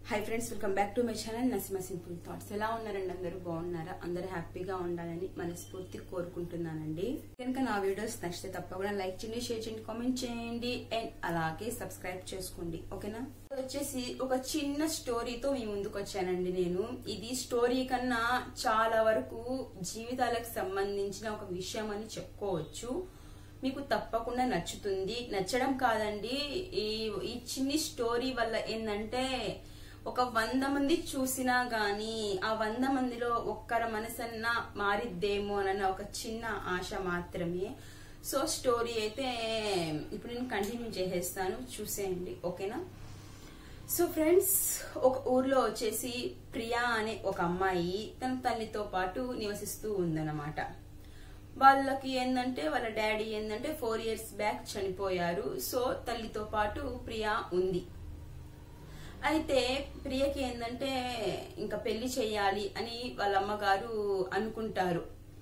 high friends welcome back to my channel Nasima simple thoughts ఎలా ఉన్నారండి అందరూ బాగున్నారా అందరూ హ్యాపీగా ఉండాలని మనస్ఫూర్తి కోరుకుంటున్నానండి కనుక నా వీడియోస్ నచ్చితే తప్పకుండా లైక్ చేయండి షేర్ చేయండి కామెంట్ చేయండి అండ్ అలాగే సబ్స్క్రైబ్ చేసుకోండి ఓకేనా వచ్చేసి ఒక చిన్న స్టోరీతో మీ ముందుకు వచ్చానండి నేను ఇది స్టోరీ కన్నా చాలా వరకు జీవితాలకు సంబంధించిన ఒక విషయం అని చెప్పుకోవచ్చు మీకు తప్పకుండా నచ్చుతుంది నచ్చడం కాదండి ఈ ఈ చిన్ని స్టోరీ వల్ల ఏంటంటే ఒక వంద మంది చూసినా గాని ఆ వంద మందిలో ఒక్కర మనసన్నా మారిద్దేమో అన్న ఒక చిన్న ఆశ మాత్రమే సో స్టోరీ అయితే ఇప్పుడు నేను కంటిన్యూ చేసేస్తాను చూసేయండి ఓకేనా సో ఫ్రెండ్స్ ఒక ఊర్లో వచ్చేసి ప్రియా అనే ఒక అమ్మాయి తన తల్లితో పాటు నివసిస్తూ ఉందన్నమాట వాళ్ళకి ఏంటంటే వాళ్ళ డాడీ ఏంటంటే ఫోర్ ఇయర్స్ బ్యాక్ చనిపోయారు సో తల్లితో పాటు ప్రియా ఉంది అయితే ప్రియకి ఏంటంటే ఇంకా పెళ్లి చేయాలి అని వాళ్ళ అమ్మగారు అనుకుంటారు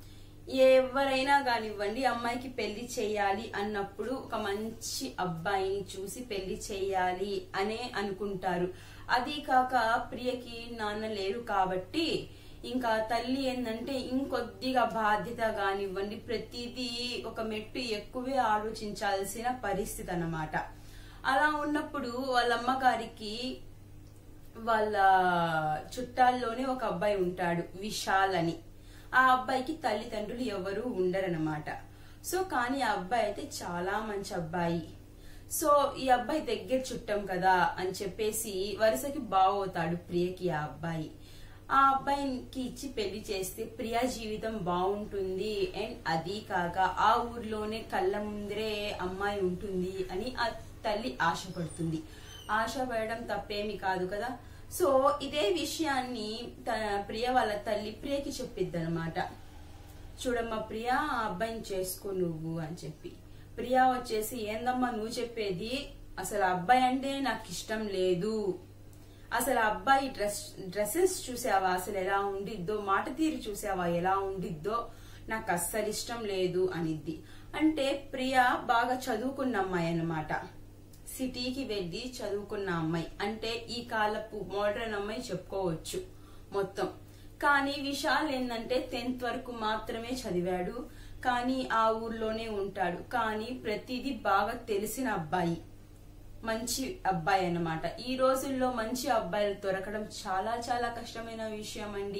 ఎవరైనా కానివ్వండి అమ్మాయికి పెళ్లి చేయాలి అన్నప్పుడు ఒక మంచి అబ్బాయిని చూసి పెళ్లి చేయాలి అనే అనుకుంటారు అది కాక ప్రియకి నాన్న లేరు కాబట్టి ఇంకా తల్లి ఏంటంటే ఇంకొద్దిగా బాధ్యత కానివ్వండి ప్రతిదీ ఒక మెట్టు ఎక్కువే ఆలోచించాల్సిన పరిస్థితి అన్నమాట అలా ఉన్నప్పుడు వాళ్ళ అమ్మగారికి వాళ్ళ చుట్టాల్లోనే ఒక అబ్బాయి ఉంటాడు విశాల్ అని ఆ అబ్బాయికి తల్లిదండ్రులు ఎవరు ఉండరనమాట సో కానీ ఆ అబ్బాయి అయితే చాలా మంచి అబ్బాయి సో ఈ అబ్బాయి దగ్గర చుట్టం కదా అని చెప్పేసి వరుసకి బాగవుతాడు ప్రియకి ఆ అబ్బాయి ఆ అబ్బాయికి ఇచ్చి పెళ్లి చేస్తే ప్రియా జీవితం బాగుంటుంది అండ్ అది కాక ఆ ఊర్లోనే కళ్ళ ముందరే అమ్మాయి ఉంటుంది అని ఆ తల్లి ఆశపడుతుంది ఆశపడడం తప్పేమి కాదు కదా సో ఇదే విషయాన్ని తన ప్రియ వాళ్ళ తల్లి ప్రియకి చెప్పిద్ది అనమాట చూడమ్మా ప్రియా ఆ అబ్బాయిని చేసుకో నువ్వు అని చెప్పి ప్రియా వచ్చేసి ఏందమ్మా నువ్వు చెప్పేది అసలు అబ్బాయి అంటే నాకు ఇష్టం లేదు అసలు అబ్బాయి డ్రెస్ డ్రెస్సెస్ చూసావా అసలు ఎలా ఉండిద్దో మాట తీరు చూసావా ఎలా ఉండిద్దో నాకు అస్సలు ఇష్టం లేదు అనిద్ది అంటే ప్రియ బాగా చదువుకున్న అమ్మాయి అన్నమాట సిటీకి వెళ్ళి చదువుకున్న అమ్మాయి అంటే ఈ కాలపు మోడర్న్ అమ్మాయి చెప్పుకోవచ్చు మొత్తం కానీ విశాల్ ఏంటంటే టెన్త్ వరకు మాత్రమే చదివాడు కానీ ఆ ఊర్లోనే ఉంటాడు కానీ ప్రతిదీ బాగా తెలిసిన అబ్బాయి మంచి అబ్బాయి అన్నమాట ఈ రోజుల్లో మంచి అబ్బాయిలు దొరకడం చాలా చాలా కష్టమైన విషయం అండి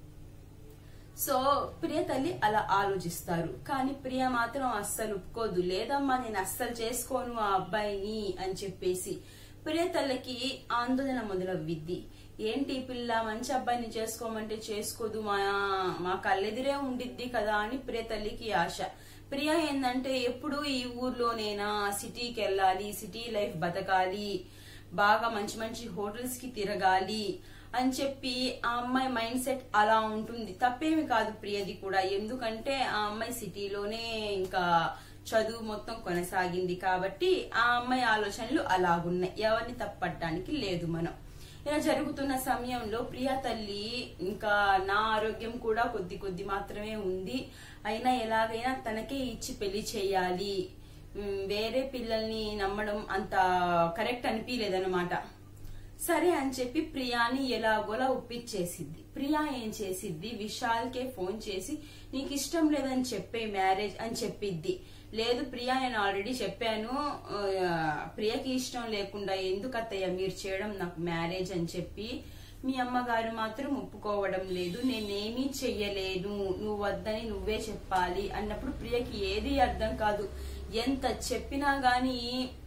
సో ప్రియ తల్లి అలా ఆలోచిస్తారు కానీ ప్రియ మాత్రం అస్సలు ఒప్పుకోదు లేదమ్మా నేను అస్సలు చేసుకోను ఆ అబ్బాయిని అని చెప్పేసి ప్రియ తల్లికి ఆందోళన మొదలవ్విద్ది ఏంటి ఈ పిల్ల మంచి అబ్బాయిని చేసుకోమంటే చేసుకోదు మా మా కళ్ళెదిరే ఉండిద్ది కదా అని ప్రియ తల్లికి ఆశ ప్రియ ఏంటంటే ఎప్పుడు ఈ ఊర్లోనేనా సిటీకి వెళ్ళాలి సిటీ లైఫ్ బతకాలి బాగా మంచి మంచి హోటల్స్ కి తిరగాలి అని చెప్పి ఆ అమ్మాయి మైండ్ సెట్ అలా ఉంటుంది తప్పేమి కాదు ప్రియది కూడా ఎందుకంటే ఆ అమ్మాయి సిటీలోనే ఇంకా చదువు మొత్తం కొనసాగింది కాబట్టి ఆ అమ్మాయి ఆలోచనలు అలాగున్నాయి ఎవరిని తప్పట్టడానికి లేదు మనం ఇలా జరుగుతున్న సమయంలో ప్రియా తల్లి ఇంకా నా ఆరోగ్యం కూడా కొద్ది కొద్ది మాత్రమే ఉంది అయినా ఎలాగైనా తనకే ఇచ్చి పెళ్లి చేయాలి ఉమ్, వేరే పిల్లల్ని నమ్మడం అంత కరెక్ట్ అనిపించలేదన్నమాట సరే అని చెప్పి ప్రియాని ఎలాగోలా ఒప్పించేసిద్ది ప్రియా ఏం చేసిద్ది విశాల్కే ఫోన్ చేసి నీకు ఇష్టం లేదని చెప్పే మ్యారేజ్ అని చెప్పిద్ది లేదు ప్రియా నేను ఆల్రెడీ చెప్పాను ఆ, ప్రియకి ఇష్టం లేకుండా ఎందుకు అత్తయ్య మీరు చేయడం నాకు మ్యారేజ్ అని చెప్పి మీ అమ్మగారు మాత్రం ఒప్పుకోవడం లేదు నేనేమీ చెయ్యలేను నువ్వు వద్దని నువ్వే చెప్పాలి అన్నప్పుడు ప్రియకి ఏది అర్థం కాదు ఎంత చెప్పినా గానీ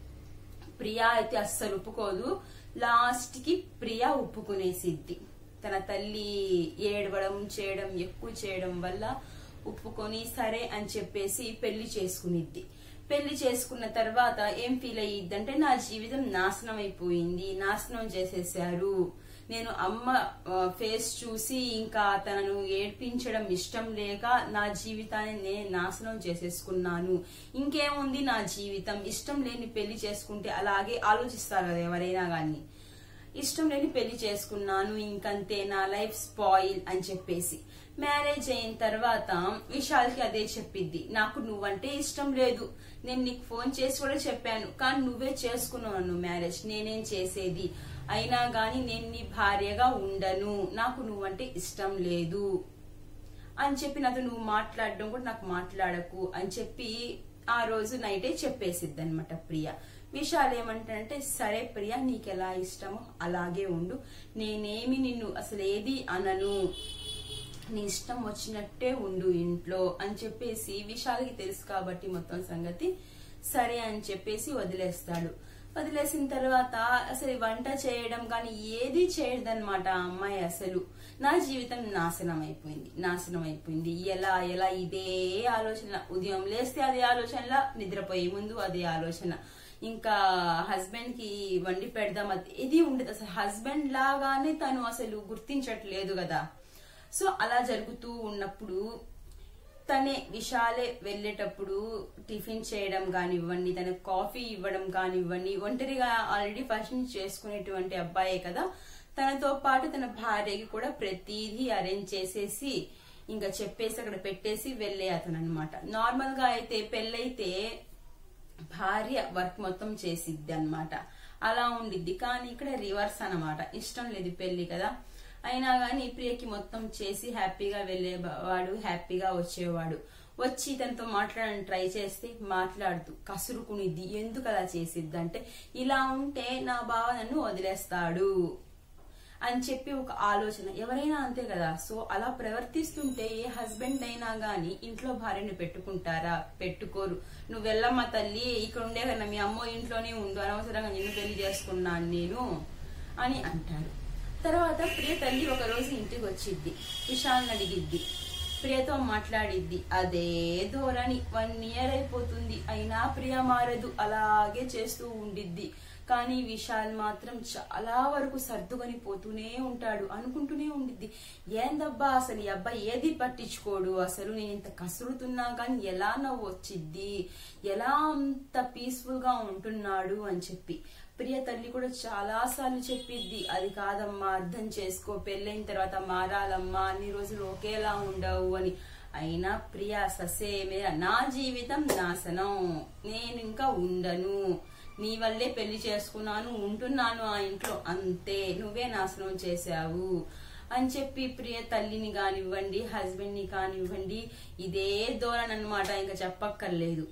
ప్రియా అయితే అస్సలు ఒప్పుకోదు లాస్ట్ కి ప్రియా ఒప్పుకునేసిద్ది తన తల్లి ఏడవడం చేయడం ఎక్కువ చేయడం వల్ల ఒప్పుకొని సరే అని చెప్పేసి పెళ్లి చేసుకునిద్ది పెళ్లి చేసుకున్న తర్వాత ఏం ఫీల్ అయ్యిద్ది అంటే నా జీవితం నాశనం అయిపోయింది నాశనం చేసేసారు నేను అమ్మ ఆ, ఫేస్ చూసి ఇంకా తనను ఏడ్పించడం ఇష్టం లేక నా జీవితాన్ని నేను నాశనం చేసేసుకున్నాను ఇంకేముంది నా జీవితం ఇష్టం లేని పెళ్లి చేసుకుంటే అలాగే ఆలోచిస్తారు కదా ఎవరైనా గాని ఇష్టం లేని పెళ్లి చేసుకున్నాను ఇంకంతే నా లైఫ్ స్పాయిల్ అని చెప్పేసి మ్యారేజ్ అయిన తర్వాత విశాల్కి అదే చెప్పిద్ది నాకు నువ్వంటే ఇష్టం లేదు నేను నీకు ఫోన్ చేసి కూడా చెప్పాను కానీ నువ్వే చేసుకున్నావు నన్ను మ్యారేజ్ నేనేం చేసేది అయినా గాని నేను నీ భార్యగా ఉండను నాకు నువ్వంటే ఇష్టం లేదు అని చెప్పి నాతో నువ్వు మాట్లాడడం కూడా నాకు మాట్లాడకు అని చెప్పి ఆ రోజు నైటే చెప్పేసిద్ది అనమాట ప్రియ విశాల్ ఏమంటాడంటే సరే ప్రియ నీకు ఎలా ఇష్టమో అలాగే ఉండు నేనేమి నిన్ను అసలు ఏది అనను నీ ఇష్టం వచ్చినట్టే ఉండు ఇంట్లో అని చెప్పేసి విశాల్కి తెలుసు కాబట్టి మొత్తం సంగతి సరే అని చెప్పేసి వదిలేస్తాడు వదిలేసిన తర్వాత అసలు వంట చేయడం కానీ ఏది చేయదన్నమాట ఆ అమ్మాయి అసలు నా జీవితం నాశనం అయిపోయింది నాశనం అయిపోయింది ఎలా ఎలా ఇదే ఆలోచన ఉదయం లేస్తే అదే ఆలోచనలా నిద్రపోయే ముందు అదే ఆలోచన ఇంకా హస్బెండ్ కి వండి పెడదాం అది ఇది ఉండదు అసలు హస్బెండ్ లాగానే తను అసలు గుర్తించట్లేదు కదా సో అలా జరుగుతూ ఉన్నప్పుడు తనే విశాలే వెళ్ళేటప్పుడు టిఫిన్ చేయడం కానివ్వండి తన కాఫీ ఇవ్వడం కానివ్వండి ఒంటరిగా ఆల్రెడీ ఫస్ట్ నుంచి చేసుకునేటువంటి అబ్బాయే కదా తనతో పాటు తన భార్యకి కూడా ప్రతిదీ అరేంజ్ చేసేసి ఇంకా చెప్పేసి అక్కడ పెట్టేసి వెళ్ళే అతను అనమాట నార్మల్ గా అయితే పెళ్ళైతే భార్య వర్క్ మొత్తం చేసిద్ది అనమాట అలా ఉండిద్ది కానీ ఇక్కడ రివర్స్ అన్నమాట ఇష్టం లేదు పెళ్లి కదా అయినా గాని ప్రియకి మొత్తం చేసి హ్యాపీగా వెళ్ళేవాడు హ్యాపీగా వచ్చేవాడు వచ్చి తనతో మాట్లాడని ట్రై చేస్తే మాట్లాడుతూ కసురుకునిద్ది ఎందుకు అలా చేసిద్ది అంటే ఇలా ఉంటే నా బావ నన్ను వదిలేస్తాడు అని చెప్పి ఒక ఆలోచన ఎవరైనా అంతే కదా సో అలా ప్రవర్తిస్తుంటే ఏ హస్బెండ్ అయినా గాని ఇంట్లో భార్యను పెట్టుకుంటారా పెట్టుకోరు నువ్వు వెళ్ళమ్మా తల్లి ఇక్కడ ఉండే కన్నా మీ అమ్మో ఇంట్లోనే ఉండు అనవసరంగా నిన్ను పెళ్లి చేసుకున్నాను నేను అని అంటారు తర్వాత ప్రియ తల్లి ఒక రోజు ఇంటికి వచ్చిద్ది విశాల్ని అడిగిద్ది ప్రియతో మాట్లాడిద్ది అదే ధోరణి వన్ ఇయర్ అయిపోతుంది అయినా ప్రియ మారదు అలాగే చేస్తూ ఉండిద్ది కానీ విశాల్ మాత్రం చాలా వరకు సర్దుకొని పోతూనే ఉంటాడు అనుకుంటూనే ఉండిద్ది ఏందబ్బా అసలు ఈ అబ్బాయి ఏది పట్టించుకోడు అసలు నేను ఇంత కసురుతున్నా కానీ ఎలా నవ్వు వచ్చిద్ది ఎలా అంత పీస్ఫుల్ గా ఉంటున్నాడు అని చెప్పి ప్రియ తల్లి కూడా చాలా సార్లు చెప్పిద్ది అది కాదమ్మా అర్థం చేసుకో పెళ్ళైన తర్వాత మారాలమ్మా అన్ని రోజులు ఒకేలా ఉండవు అని అయినా ప్రియ ససేమే నా జీవితం నాశనం నేను ఇంకా ఉండను నీ వల్లే పెళ్లి చేసుకున్నాను ఉంటున్నాను ఆ ఇంట్లో అంతే నువ్వే నాశనం చేశావు అని చెప్పి ప్రియ తల్లిని కానివ్వండి హస్బెండ్ ని కానివ్వండి ఇదే ధోరణి అనమాట ఇంకా చెప్పక్కర్లేదు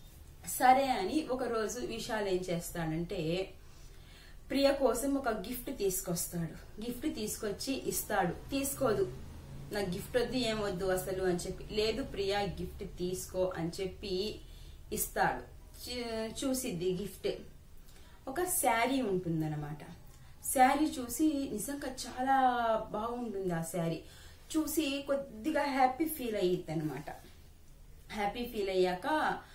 సరే అని ఒక రోజు విశాల్ ఏం చేస్తాడంటే ప్రియ కోసం ఒక గిఫ్ట్ తీసుకొస్తాడు గిఫ్ట్ తీసుకొచ్చి ఇస్తాడు తీసుకోదు నాకు గిఫ్ట్ వద్దు ఏమొద్దు అసలు అని చెప్పి లేదు ప్రియా గిఫ్ట్ తీసుకో అని చెప్పి ఇస్తాడు చూసిద్ది గిఫ్ట్ ఒక శారీ ఉంటుందన్నమాట శారీ చూసి నిజంగా చాలా బాగుంటుంది ఆ శారీ చూసి కొద్దిగా హ్యాపీ ఫీల్ అయ్యిద్ది అనమాట హ్యాపీ ఫీల్ అయ్యాక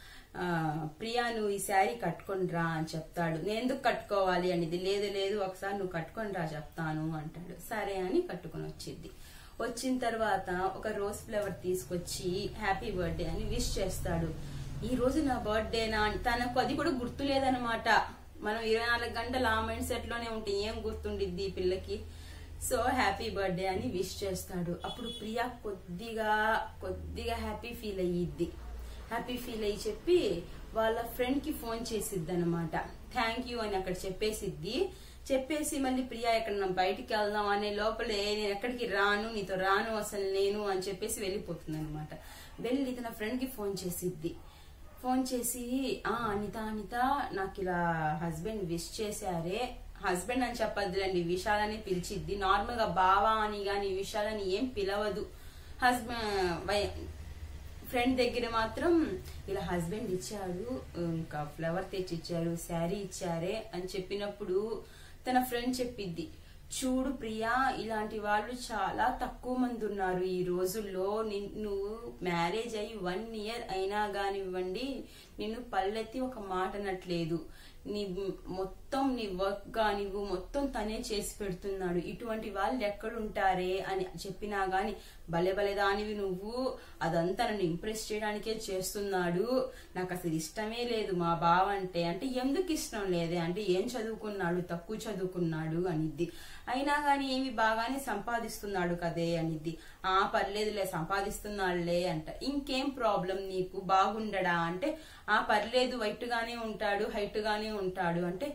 ప్రియా నువ్వు ఈ శారీ కట్టుకొని రా అని చెప్తాడు నేను ఎందుకు కట్టుకోవాలి అనేది లేదు లేదు ఒకసారి నువ్వు కట్టుకొని రా చెప్తాను అంటాడు సరే అని కట్టుకొని వచ్చింది వచ్చిన తర్వాత ఒక రోజ్ ఫ్లవర్ తీసుకొచ్చి హ్యాపీ బర్త్డే అని విష్ చేస్తాడు ఈ రోజు నా బర్త్డేనా అని తనకు అది కూడా గుర్తు లేదనమాట మనం ఇరవై నాలుగు గంటలు ఆ మైండ్ సెట్ లోనే ఉంటే ఏం గుర్తుండిద్ది ఈ పిల్లకి సో హ్యాపీ బర్త్డే అని విష్ చేస్తాడు అప్పుడు ప్రియా కొద్దిగా కొద్దిగా హ్యాపీ ఫీల్ అయ్యిద్ది హ్యాపీ ఫీల్ అయ్యి చెప్పి వాళ్ళ ఫ్రెండ్ కి ఫోన్ చేసిద్ది అనమాట థ్యాంక్ యూ అని అక్కడ చెప్పేసిద్ది చెప్పేసి మళ్ళీ ప్రియా ఎక్కడ బయటికి వెళ్దాం అనే లోపలే నేను ఎక్కడికి రాను నీతో రాను అసలు నేను అని చెప్పేసి వెళ్ళిపోతుంది అనమాట వెళ్ళి తన ఫ్రెండ్ కి ఫోన్ చేసిద్ది ఫోన్ చేసి ఆ అనిత అనిత నాకు ఇలా హస్బెండ్ విష్ చేశారే హస్బెండ్ అని చెప్పద్దులండి విశాలని పిలిచిద్ది నార్మల్ గా బావా అని గాని విశాలని ఏం పిలవదు హస్బెండ్ ఫ్రెండ్ దగ్గర మాత్రం ఇలా హస్బెండ్ ఇచ్చారు ఇంకా ఫ్లవర్ తెచ్చి ఇచ్చారు శారీ ఇచ్చారే అని చెప్పినప్పుడు తన ఫ్రెండ్ చెప్పిద్ది చూడు ప్రియా ఇలాంటి వాళ్ళు చాలా తక్కువ మంది ఉన్నారు ఈ రోజుల్లో నువ్వు మ్యారేజ్ అయ్యి వన్ ఇయర్ అయినా కానివ్వండి నిన్ను పల్లెత్తి ఒక మాట అనట్లేదు నీ మొత్తం నీ వర్క్ కానివ్వు మొత్తం తనే చేసి పెడుతున్నాడు ఇటువంటి వాళ్ళు ఎక్కడుంటారే అని చెప్పినా గాని భలే భలే దానివి నువ్వు అదంతా నన్ను ఇంప్రెస్ చేయడానికే చేస్తున్నాడు నాకు అసలు ఇష్టమే లేదు మా బావ అంటే అంటే ఎందుకు ఇష్టం లేదే అంటే ఏం చదువుకున్నాడు తక్కువ చదువుకున్నాడు అనిద్ది అయినా గాని ఏమి బాగానే సంపాదిస్తున్నాడు కదే అనిద్ది ఆ పర్లేదులే సంపాదిస్తున్నాడులే అంట ఇంకేం ప్రాబ్లం నీకు బాగుండడా అంటే ఆ పర్లేదు వైట్ గానే ఉంటాడు హైట్ గానే ఉంటాడు అంటే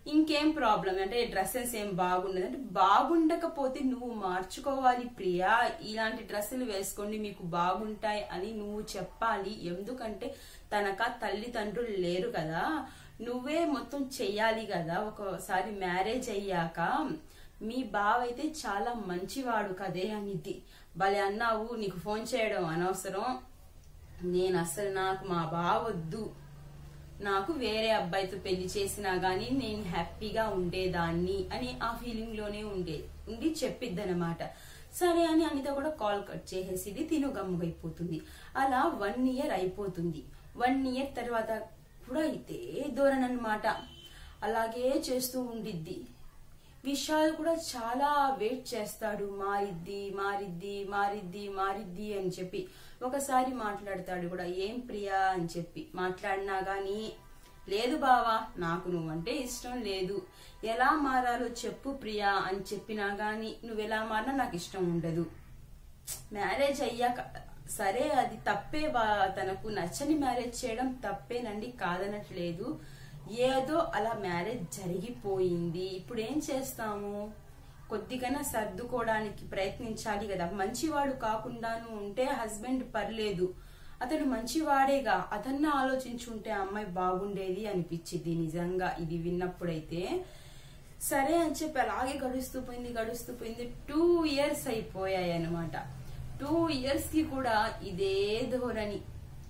ఇంకేం ప్రాబ్లం అంటే డ్రెస్సెస్ ఏం బాగుండదు అంటే బాగుండకపోతే నువ్వు మార్చుకోవాలి ప్రియా ఇలాంటి డ్రెస్సులు వేసుకోండి మీకు బాగుంటాయి అని నువ్వు చెప్పాలి ఎందుకంటే తనక తల్లిదండ్రులు లేరు కదా నువ్వే మొత్తం చెయ్యాలి కదా ఒకసారి మ్యారేజ్ అయ్యాక మీ బావ అయితే చాలా మంచివాడు కదే అనిది భలే అన్నావు నీకు ఫోన్ చేయడం అనవసరం నేను అసలు నాకు మా బావ వద్దు నాకు వేరే అబ్బాయితో పెళ్లి చేసినా గానీ నేను హ్యాపీగా ఉండేదాన్ని అని ఆ ఫీలింగ్ లోనే ఉండే ఉండి చెప్పిద్దనమాట సరే అని అనిత కూడా కాల్ కట్ చేసేసి తిను గమ్ముగైపోతుంది అలా వన్ ఇయర్ అయిపోతుంది వన్ ఇయర్ తర్వాత కూడా ఇదే ధోరణి అనమాట అలాగే చేస్తూ ఉండిద్ది విశాల్ కూడా చాలా వెయిట్ చేస్తాడు మారిద్ది మారిద్ది మారిద్ది మారిద్ది అని చెప్పి ఒకసారి మాట్లాడతాడు కూడా ఏం ప్రియా అని చెప్పి మాట్లాడినా గాని లేదు బావా నాకు నువ్వంటే ఇష్టం లేదు ఎలా మారాలో చెప్పు ప్రియా అని చెప్పినా గాని నువ్వు ఎలా మారినా నాకు ఇష్టం ఉండదు మ్యారేజ్ అయ్యాక సరే అది తప్పే వా- తనకు నచ్చని మ్యారేజ్ చేయడం తప్పేనండి కాదనట్లేదు ఏదో అలా మ్యారేజ్ జరిగిపోయింది ఇప్పుడు ఏం చేస్తాము కొద్దిగానే సర్దుకోవడానికి ప్రయత్నించాలి కదా మంచివాడు కాకుండాను ఉంటే హస్బెండ్ పర్లేదు అతడు మంచివాడేగా అతన్న ఆలోచించుంటే ఆ అమ్మాయి బాగుండేది అనిపించింది నిజంగా ఇది విన్నప్పుడైతే సరే అని చెప్పి అలాగే గడుస్తూ పోయింది గడుస్తూ పోయింది టూ ఇయర్స్ అయిపోయాయి అనమాట టూ ఇయర్స్ కి కూడా ఇదే ధోరణి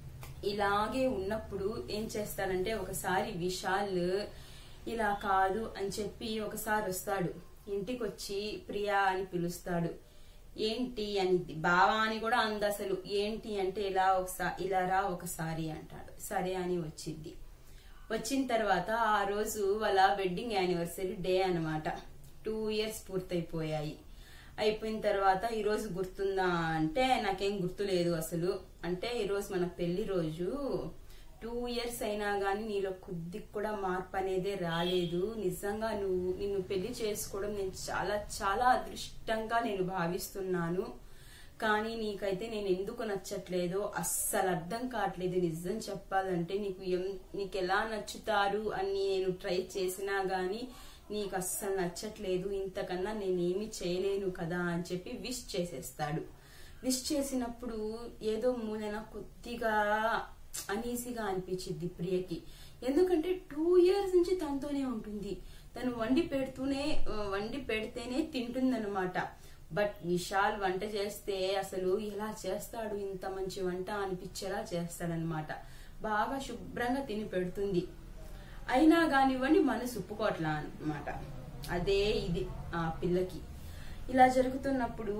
ఇలాగే ఉన్నప్పుడు ఏం చేస్తాడంటే ఒకసారి విశాల్ ఇలా కాదు అని చెప్పి ఒకసారి వస్తాడు ఇంటికి వచ్చి ప్రియా అని పిలుస్తాడు ఏంటి అని బావా అని కూడా అంది అసలు ఏంటి అంటే ఇలా ఒకసారి ఇలా రా ఒకసారి అంటాడు సరే అని వచ్చింది వచ్చిన తర్వాత ఆ రోజు వాళ్ళ వెడ్డింగ్ యానివర్సరీ డే అన్నమాట టూ ఇయర్స్ పూర్తయిపోయాయి అయిపోయిన తర్వాత ఈ రోజు గుర్తుందా అంటే నాకేం గుర్తులేదు అసలు అంటే ఈ రోజు మన పెళ్లి రోజు టూ ఇయర్స్ అయినా గానీ నీలో కొద్దిగా కూడా మార్పు అనేదే రాలేదు నిజంగా నువ్వు నిన్ను పెళ్లి చేసుకోవడం నేను చాలా చాలా అదృష్టంగా నేను భావిస్తున్నాను కానీ నీకైతే నేను ఎందుకు నచ్చట్లేదో అస్సలు అర్థం కావట్లేదు నిజం చెప్పాలంటే నీకు ఎం- నీకు ఎలా నచ్చుతారు అని నేను ట్రై చేసినా గానీ నీకు అస్సలు నచ్చట్లేదు ఇంతకన్నా నేనేమి చేయలేను కదా అని చెప్పి విష్ చేసేస్తాడు విష్ చేసినప్పుడు ఏదో మూలన కొద్దిగా అనీసీగా అనిపించింది ప్రియకి ఎందుకంటే టూ ఇయర్స్ నుంచి తనతోనే ఉంటుంది తను వండి పెడుతూనే ఆ, వండి పెడితేనే తింటుందన్నమాట బట్ విశాల్ వంట చేస్తే అసలు ఎలా చేస్తాడు ఇంత మంచి వంట అనిపించేలా చేస్తాడనమాట బాగా శుభ్రంగా తిని పెడుతుంది అయినా కానివ్వండి మనసు ఒప్పుకోవట్లా అనమాట అదే ఇది ఆ పిల్లకి ఇలా జరుగుతున్నప్పుడు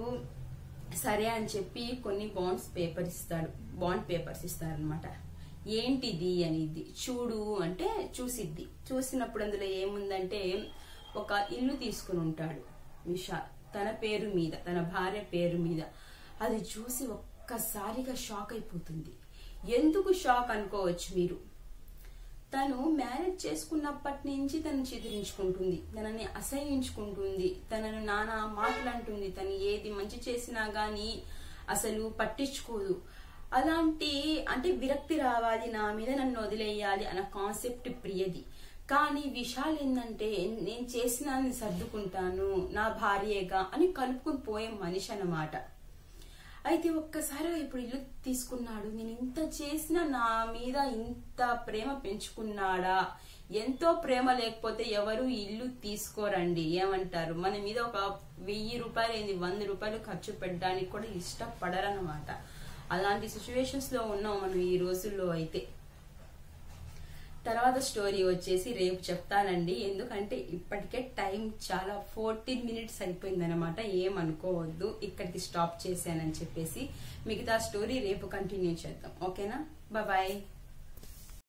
సరే అని చెప్పి కొన్ని బాండ్స్ పేపర్ ఇస్తాడు బాండ్ పేపర్స్ ఇస్తారనమాట ఏంటిది అనేది చూడు అంటే చూసిద్ది చూసినప్పుడు అందులో ఏముందంటే ఒక ఇల్లు తీసుకుని ఉంటాడు విశాల్ తన పేరు మీద తన భార్య పేరు మీద అది చూసి ఒక్కసారిగా షాక్ అయిపోతుంది ఎందుకు షాక్ అనుకోవచ్చు మీరు తను మ్యారేజ్ చేసుకున్నప్పటి నుంచి తను చిదిరించుకుంటుంది తనని అసహించుకుంటుంది తనను నానా మాటలంటుంది తను ఏది మంచి చేసినా గాని అసలు పట్టించుకోదు అలాంటి అంటే విరక్తి రావాలి నా మీద నన్ను వదిలేయాలి అన్న కాన్సెప్ట్ ప్రియది కానీ విశాల్ ఏంటంటే నేను చేసినా నేను సర్దుకుంటాను నా భార్యేగా అని కలుపుకుని పోయే మనిషి అన్నమాట అయితే ఒక్కసారి ఇప్పుడు ఇల్లు తీసుకున్నాడు నేను ఇంత చేసినా నా మీద ఇంత ప్రేమ పెంచుకున్నాడా ఎంతో ప్రేమ లేకపోతే ఎవరు ఇల్లు తీసుకోరండి ఏమంటారు మన మీద ఒక వెయ్యి రూపాయలు ఏంది వంద రూపాయలు ఖర్చు పెట్టడానికి కూడా ఇష్టపడరన్నమాట అలాంటి సిచ్యువేషన్స్ లో ఉన్నాం మనం ఈ రోజుల్లో అయితే తర్వాత స్టోరీ వచ్చేసి రేపు చెప్తానండి ఎందుకంటే ఇప్పటికే టైం చాలా ఫోర్టీన్ మినిట్స్ అయిపోయింది అనమాట ఏమనుకోవద్దు ఇక్కడికి స్టాప్ చేశానని చెప్పేసి మిగతా స్టోరీ రేపు కంటిన్యూ చేద్దాం ఓకేనా బాయ్